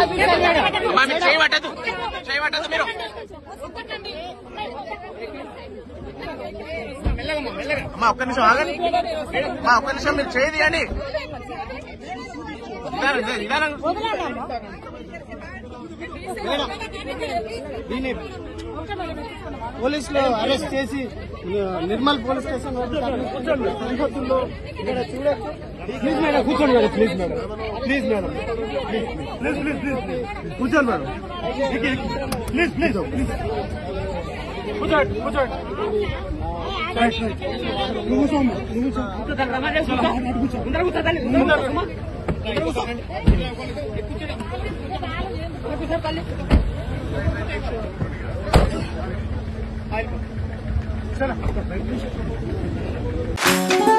అమ్మా మీరు చేయబట్టదు చేయబట్టదు మీరు అమ్మా ఒక్క నిమిషం ఆగండి అమ్మా ఒక్క నిమిషం మీరు చేయదియండి నిదానం, నిదానం. దీన్ని పోలీసులు అరెస్ట్ చేసి నిర్మల్ పోలీస్ స్టేషన్ సరిహద్దుల్లో ఇక్కడ చూడొచ్చు ప్లీజ్ మేడం కూర్చోండి madam please madam please madam please please please please కూర్చోండి మేడం ప్లీజ్ ప్లీజ్ ప్లీజ్ కూర్చోండి కూర్చోండి రైట్, రైట్. నువ్వు కూర్చోమ్మా, నువ్వు కూర్చో. ముందర కూర్చో. ముందర కూర్చో. చలో.